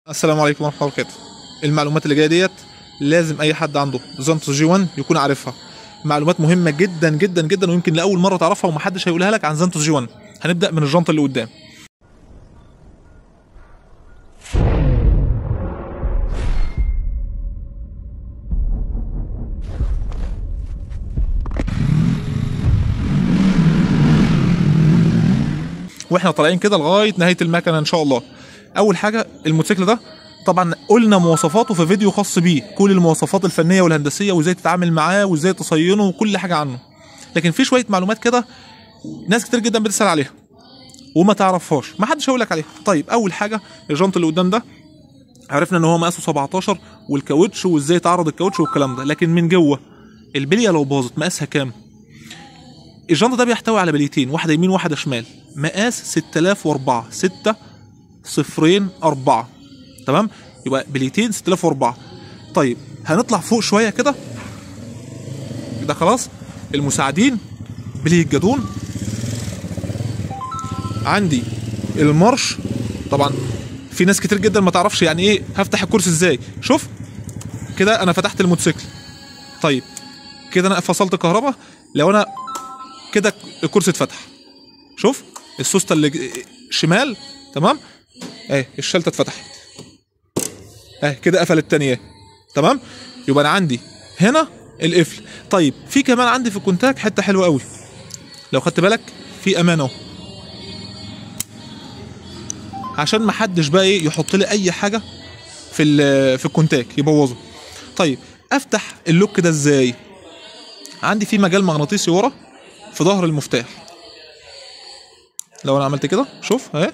السلام عليكم ورحمه الله وبركاته المعلومات اللي جايه ديت لازم اي حد عنده زنتو جي 1 يكون عارفها معلومات مهمه جدا جدا جدا ويمكن لاول مره تعرفها ومحدش هيقولها لك عن زنتو جي 1 هنبدا من الجنطه اللي قدام واحنا طالعين كده لغايه نهايه المكنه ان شاء الله اول حاجه الموتوسيكل ده طبعا قلنا مواصفاته في فيديو خاص بيه كل المواصفات الفنيه والهندسيه وازاي تتعامل معاه وازاي تصينه وكل حاجه عنه لكن في شويه معلومات كده ناس كتير جدا بتسال عليها وما تعرفهاش ما حدش هيقول لك عليها طيب اول حاجه الجنط اللي قدام ده عرفنا ان هو مقاسه 17 والكاوتش وازاي تعرض الكاوتش والكلام ده لكن من جوه البليه لو باظت مقاسها كام الجنط ده بيحتوي على بليتين واحده يمين وواحده شمال مقاس 6004 6 صفرين أربعة تمام يبقى بليتين 6004 طيب هنطلع فوق شويه كده ده خلاص المساعدين بلي الجدون عندي المارش طبعا في ناس كتير جدا ما تعرفش يعني ايه هفتح الكرسي ازاي شوف كده انا فتحت الموتوسيكل طيب كده انا فصلت الكهرباء لو انا كده الكرسي اتفتح شوف السوسته اللي ج- شمال تمام اهي الشلته اتفتحت اهي كده قفل التانية تمام يبقى انا عندي هنا القفل طيب في كمان عندي في الكونتاك حته حلوه قوي لو خدت بالك في امان اهو عشان ما حدش بقى ايه يحط لي اي حاجه في ال- في الكونتاك يبوظه طيب افتح اللوك ده ازاي عندي في مجال مغناطيسي ورا في ظهر المفتاح لو انا عملت كده شوف اهي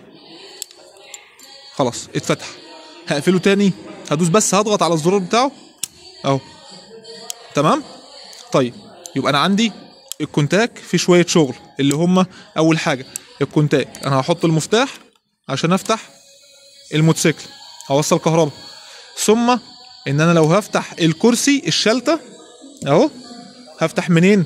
خلاص اتفتح هقفله تاني هدوس بس هضغط على الزرار بتاعه اهو تمام طيب يبقى انا عندي الكونتاك في شويه شغل اللي هم اول حاجه الكونتاك انا هحط المفتاح عشان افتح الموتوسيكل هوصل كهرباء ثم ان انا لو هفتح الكرسي الشلته اهو هفتح منين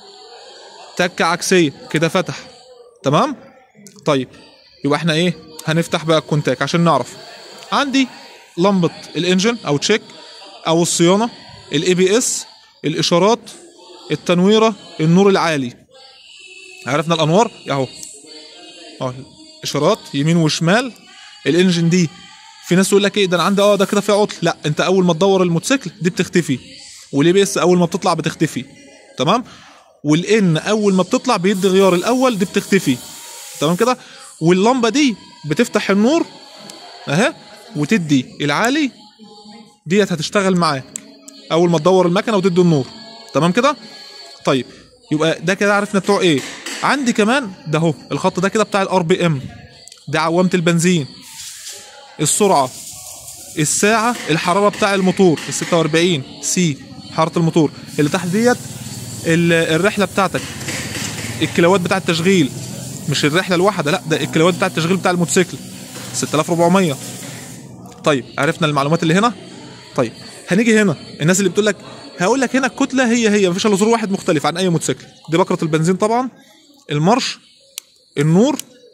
تكه عكسيه كده فتح تمام طيب يبقى احنا ايه هنفتح بقى الكونتاك عشان نعرف عندي لمبه الانجن او تشيك او الصيانه الاي بي اس الاشارات التنويره النور العالي عرفنا الانوار اهو اهو اشارات يمين وشمال الانجن دي في ناس تقول لك ايه ده انا عندي اه ده كده فيها عطل لا انت اول ما تدور الموتوسيكل دي بتختفي والاي بي اس اول ما بتطلع بتختفي تمام والان اول ما بتطلع بيدي غيار الاول دي بتختفي تمام كده واللمبه دي بتفتح النور اهي وتدي العالي ديت هتشتغل معاك اول ما تدور المكنه وتدي النور تمام كده طيب يبقى ده كده عرفنا بتوع ايه عندي كمان ده اهو الخط ده كده بتاع الار بي ام ده عوامه البنزين السرعه الساعه الحراره بتاع الموتور ال 46 سي حراره الموتور اللي تحت ديت ال- الرحله بتاعتك الكيلوات بتاع التشغيل مش الرحله الواحده لا ده الكيلوات بتاع التشغيل بتاع الموتوسيكل 6400 طيب عرفنا المعلومات اللي هنا طيب هنيجي هنا الناس اللي بتقول لك هقول لك هنا الكتله هي هي مفيش الا زرار واحد مختلف عن اي موتوسيكل دي بكره البنزين طبعا المارش النور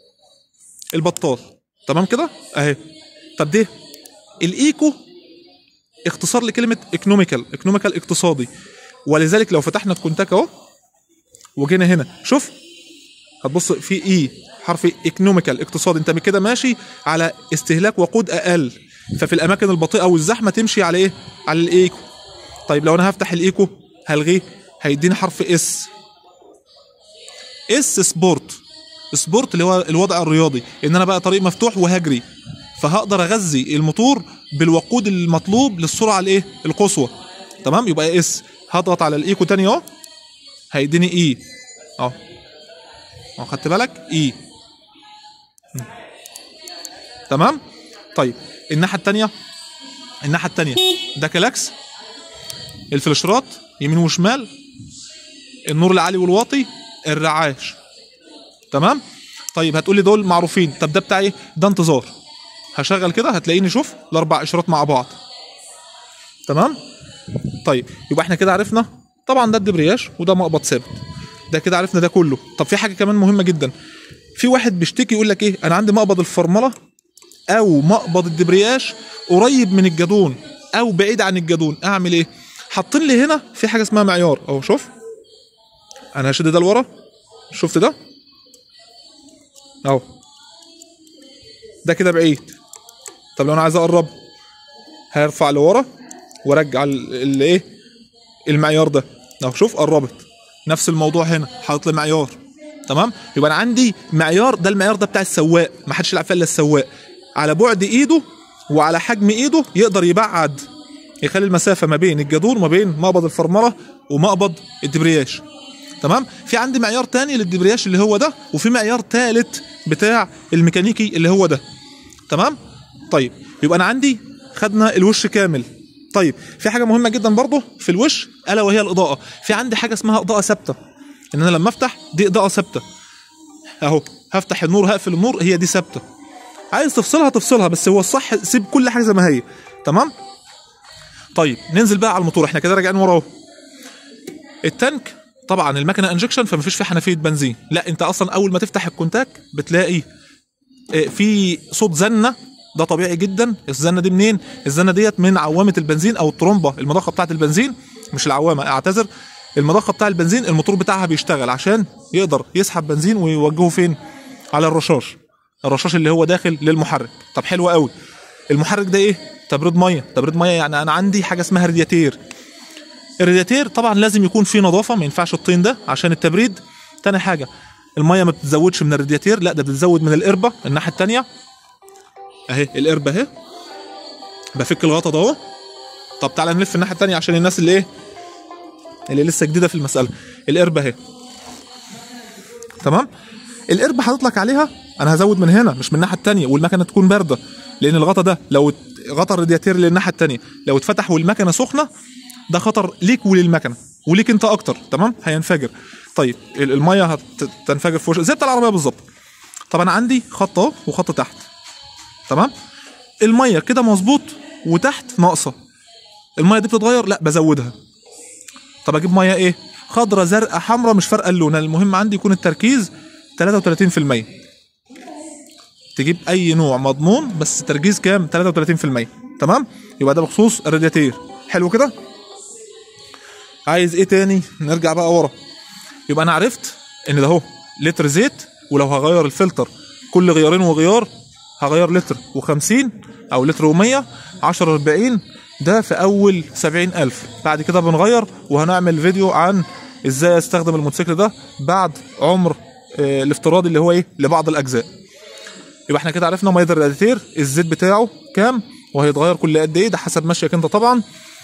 البطال تمام كده اهي طب ده الايكو اختصار لكلمه ايكونوميكال ايكونوميكال اقتصادي ولذلك لو فتحنا الكونتاك اهو وجينا هنا شوف هتبص في اي حرف ايكونوميكال اقتصادي انت كده ماشي على استهلاك وقود اقل ففي الاماكن البطيئه والزحمه تمشي على ايه على الايكو طيب لو انا هفتح الايكو هلغيه هيديني حرف اس اس سبورت سبورت اللي هو الوضع الرياضي ان انا بقى طريق مفتوح وهجري فهقدر اغذي الموتور بالوقود المطلوب للسرعه الايه القصوى تمام يبقى اس هضغط على الايكو تاني اهو هيديني اي اهو اهو خدت بالك اي م. تمام طيب الناحيه التانيه الناحيه التانيه ده كلاكس الفلاشرات يمين وشمال النور العالي والواطي الرعاش تمام طيب هتقولي دول معروفين طب ده بتاع ايه ده انتظار هشغل كده هتلاقيني شوف الاربع اشارات مع بعض تمام طيب يبقى احنا كده عرفنا طبعا ده الدبرياج وده مقبض ثابت ده كده عرفنا ده كله طب في حاجه كمان مهمه جدا في واحد بيشتكي يقول لك ايه انا عندي مقبض الفرمله او مقبض الدبرياج قريب من الجدون او بعيد عن الجدون اعمل ايه حاطين لي هنا في حاجه اسمها معيار اهو شوف انا هشد ده لورا شفت ده اهو ده كده بعيد طب لو انا عايز اقرب هرفع لورا وارجع الايه المعيار ده اهو شوف قربت نفس الموضوع هنا حاطط لي معيار تمام يبقى انا عندي معيار ده المعيار ده بتاع السواق ما حدش يلعب فيه الا السواق على بعد ايده وعلى حجم ايده يقدر يبعد يخلي المسافه ما بين الجدور وما بين مقبض الفرمله ومقبض الدبرياج تمام في عندي معيار تاني للدبرياج اللي هو ده وفي معيار تالت بتاع الميكانيكي اللي هو ده تمام طيب يبقى انا عندي خدنا الوش كامل طيب في حاجه مهمه جدا برضه في الوش الا وهي الاضاءه في عندي حاجه اسمها اضاءه ثابته ان انا لما افتح دي اضاءه ثابته اهو هفتح النور هقفل النور هي دي ثابته عايز تفصلها تفصلها بس هو الصح سيب كل حاجه زي ما هي تمام طيب ننزل بقى على الموتور احنا كده راجعين ورا اهو التانك طبعا المكنه انجكشن فمفيش فيه حنفيه بنزين لا انت اصلا اول ما تفتح الكونتاك بتلاقي اه، في صوت زنه ده طبيعي جدا الزنه دي منين الزنه ديت من عوامه البنزين او الترومبه المضخه بتاعه البنزين مش العوامه اعتذر المضخه بتاع البنزين الموتور بتاعها بيشتغل عشان يقدر يسحب بنزين ويوجهه فين على الرشاش الرشاش اللي هو داخل للمحرك طب حلو قوي المحرك ده ايه تبريد ميه تبريد ميه يعني انا عندي حاجه اسمها رادياتير الرادياتير طبعا لازم يكون فيه نظافه ما ينفعش الطين ده عشان التبريد تاني حاجه الميه ما بتتزودش من الرادياتير لا ده بتتزود من القربه الناحيه التانيه اهي القربه اهي بفك الغطا ده اهو طب تعالى نلف الناحيه التانيه عشان الناس اللي ايه اللي لسه جديده في المساله القربه اهي تمام القربه حاطط لك عليها انا هزود من هنا مش من الناحيه التانيه والمكنه تكون بارده لان الغطا ده لو ات- غطا الرادياتير اللي الناحيه التانيه لو اتفتح والمكنه سخنه ده خطر ليك وللمكنه وليك انت اكتر تمام هينفجر طيب ال- الميه هتنفجر في وشك زي بتاع العربيه بالظبط طب انا عندي خط اهو وخط تحت تمام الميه كده مظبوط وتحت ناقصه الميه دي بتتغير لا بزودها طب اجيب ميه ايه خضرة زرقاء حمراء مش فارقه اللون المهم عندي يكون التركيز 33% تجيب اي نوع مضمون بس تركيز كام 33% تمام يبقى ده بخصوص الرادياتير حلو كده عايز ايه تاني نرجع بقى ورا يبقى انا عرفت ان ده اهو لتر زيت ولو هغير الفلتر كل غيارين وغيار هغير لتر و50 او لتر و100 10 40 ده في اول 70000 بعد كده بنغير وهنعمل فيديو عن ازاي استخدم الموتوسيكل ده بعد عمر آه، الافتراضي اللي هو ايه لبعض الاجزاء يبقى احنا كده عرفنا ميه الرادياتير الزيت بتاعه كام وهيتغير كل قد ايه ده حسب مشيك انت طبعا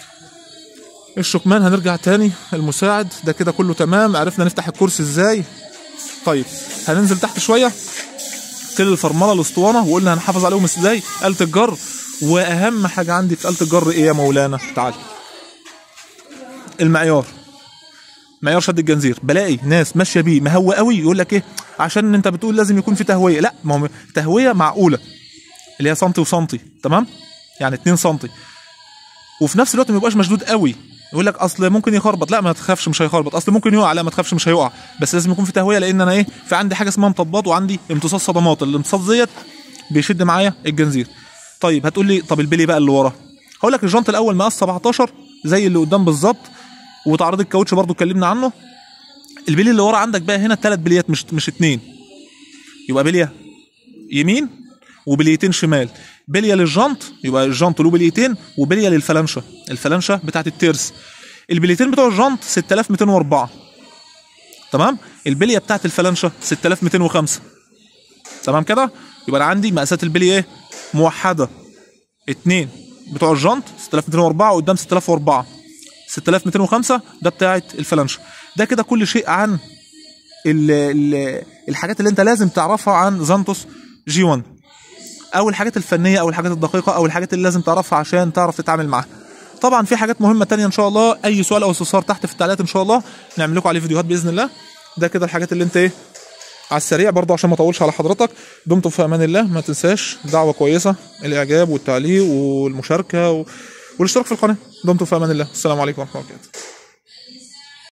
الشكمان هنرجع تاني المساعد ده كده كله تمام عرفنا نفتح الكرسي ازاي طيب هننزل تحت شويه تل الفرمله الاسطوانه وقلنا هنحافظ عليهم ازاي آلة الجر واهم حاجه عندي في آلة الجر ايه يا مولانا تعال المعيار معيار شد الجنزير بلاقي ناس ماشيه بيه مهوى قوي يقول لك ايه عشان انت بتقول لازم يكون في تهويه لا ما هو تهويه معقوله اللي هي سنتي وسنتي تمام يعني 2 سنتي وفي نفس الوقت ما يبقاش مشدود قوي يقول لك اصل ممكن يخربط لا ما تخافش مش هيخربط اصل ممكن يقع لا ما تخافش مش هيقع بس لازم يكون في تهويه لان انا ايه في عندي حاجه اسمها مطبات وعندي امتصاص صدمات الامتصاص ديت بيشد معايا الجنزير طيب هتقول لي طب البلي بقى اللي ورا هقول لك الجنط الاول مقاس 17 زي اللي قدام بالظبط وتعريض الكاوتش برضو اتكلمنا عنه البلي اللي ورا عندك بقى هنا ثلاث بليات مش مش اتنين يبقى بليه يمين وبليتين شمال بليه للجنط يبقى الجنط له بليتين وبليه للفلانشه الفلانشه بتاعت الترس البليتين بتوع الجنط 6204 تمام البليه بتاعت الفلانشه 6205 تمام كده يبقى انا عندي مقاسات البليه ايه موحده اتنين بتوع الجنط 6204 قدام 6004 6205 ده بتاعت الفلانشه ده كده كل شيء عن ال ال الحاجات اللي انت لازم تعرفها عن زانتوس جي 1 او الحاجات الفنيه او الحاجات الدقيقه او الحاجات اللي لازم تعرفها عشان تعرف تتعامل معاها طبعا في حاجات مهمه تانية ان شاء الله اي سؤال او استفسار تحت في التعليقات ان شاء الله نعمل لكم عليه فيديوهات باذن الله ده كده الحاجات اللي انت ايه على السريع برضه عشان ما اطولش على حضرتك دمتم في امان الله ما تنساش دعوه كويسه الاعجاب والتعليق والمشاركه و... والاشتراك في القناه دمتم في امان الله السلام عليكم ورحمه الله وبركاته